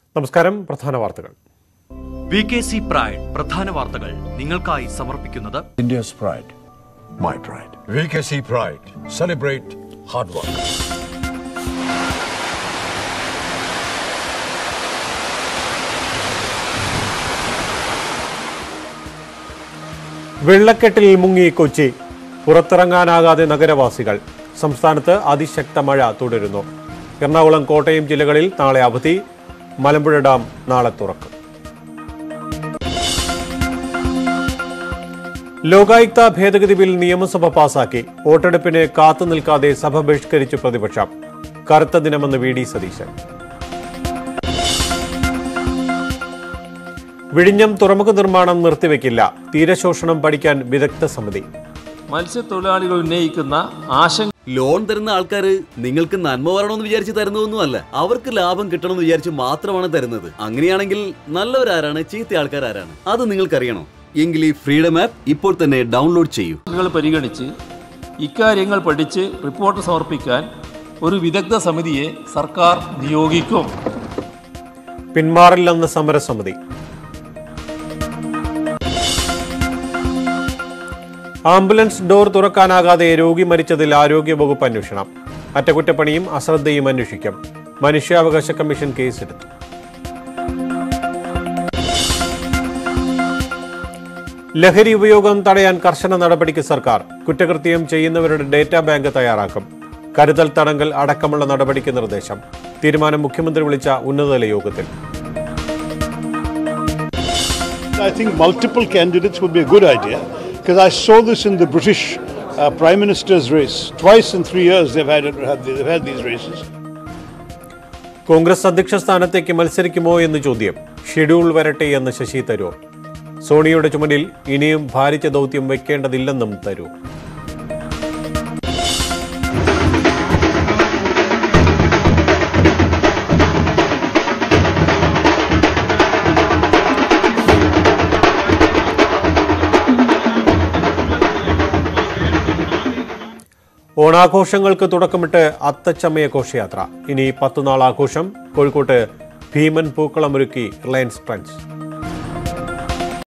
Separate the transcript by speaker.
Speaker 1: നമസ്കാരം പ്രധാന വാർത്തകൾ
Speaker 2: വി കെ സി പ്രൈഡ് പ്രധാന വാർത്തകൾ നിങ്ങൾക്കായി സമർപ്പിക്കുന്നത്
Speaker 3: India's pride. My pride.
Speaker 4: VKC Pride. Celebrate hard work.
Speaker 1: വെള്ളക്കെട്ടിൽ മുങ്ങി കൊച്ചി പുറത്തിറങ്ങാനാകാതെ നഗരവാസികൾ സംസ്ഥാനത്ത് അതിശക്ത മഴ തുടരുന്നു എറണാകുളം കോട്ടയം ജില്ലകളിൽ നാളെ അവധി മലമ്പുഴ ഡാം നാളെ തുറക്കും ലോകായുക്ത ഭേദഗതി ബിൽ നിയമസഭ പാസാക്കി വോട്ടെടുപ്പിന് കാത്തു നിൽക്കാതെ സഭ ബഹിഷ്കരിച്ച് പ്രതിപക്ഷം കറുത്ത ദിനമെന്ന് വി ഡി സതീശൻ വിഴിഞ്ഞം തുറമുഖ നിർമ്മാണം നിർത്തിവെക്കില്ല തീരശോഷണം പഠിക്കാൻ വിദഗ്ധ സമിതി
Speaker 5: മത്സ്യത്തൊഴിലാളികൾ ഉന്നയിക്കുന്ന ആശങ്ക
Speaker 6: ലോൺ തരുന്ന ആൾക്കാര് നിങ്ങൾക്ക് നന്മ വരണമെന്ന് വിചാരിച്ച് തരുന്നതൊന്നുമല്ല അവർക്ക് ലാഭം കിട്ടണമെന്ന് വിചാരിച്ച് മാത്രമാണ് തരുന്നത് അങ്ങനെയാണെങ്കിൽ നല്ലവരാരാണ് ചീത്ത ആൾക്കാരാരാണ് അത് നിങ്ങൾക്കറിയണോ എങ്കിൽ ഈ ഫ്രീഡം ആപ്പ് ഇപ്പോൾ തന്നെ ഡൗൺലോഡ് ചെയ്യൂ
Speaker 5: കൾ പരിഗണിച്ച് ഇക്കാര്യങ്ങൾ പഠിച്ച് റിപ്പോർട്ട് സമർപ്പിക്കാൻ ഒരു വിദഗ്ധ സമിതിയെ സർക്കാർ നിയോഗിക്കും
Speaker 1: പിന്മാറില്ലെന്ന് സമരസമിതി ആംബുലൻസ് ഡോർ തുറക്കാനാകാതെ രോഗി മരിച്ചതിൽ ആരോഗ്യവകുപ്പ് അന്വേഷണം അറ്റകുറ്റപ്പണിയും അശ്രദ്ധയും അന്വേഷിക്കും മനുഷ്യാവകാശ കമ്മീഷൻ കേസെടുത്തു ലഹരി ഉപയോഗം തടയാൻ കർശന നടപടിക്ക് സർക്കാർ കുറ്റകൃത്യം ചെയ്യുന്നവരുടെ ഡേറ്റാ ബാങ്ക് തയ്യാറാക്കും കരുതൽ തടങ്കൽ അടക്കമുള്ള നടപടിക്ക് നിർദ്ദേശം തീരുമാനം മുഖ്യമന്ത്രി വിളിച്ച ഉന്നതതല യോഗത്തിൽ
Speaker 7: I think multiple candidates would be a good idea because I saw this in the British uh, Prime Minister's race. Twice in three years they've had, it, have- they've had these races.
Speaker 1: Congress അധ്യക്ഷ സ്ഥാനത്തേക്ക് മത്സരിക്കുമോ എന്ന് ചോദ്യം schedule വരട്ടെ എന്ന് ശശി തരൂർ സോണിയുടെ ചുമലിൽ ഇനിയും ഭാരിച്ച ദൗത്യം വെക്കേണ്ടതില്ലെന്നും തരൂർ ഓണാഘോഷങ്ങൾക്ക് തുടക്കമിട്ട് അത്തച്ചമയ ഘോഷയാത്ര ഇനി പത്തുനാൾ ആഘോഷം കോഴിക്കോട്ട് ഭീമൻ പൂക്കളമൊരുക്കി റിലയൻസ് ട്രഞ്ച്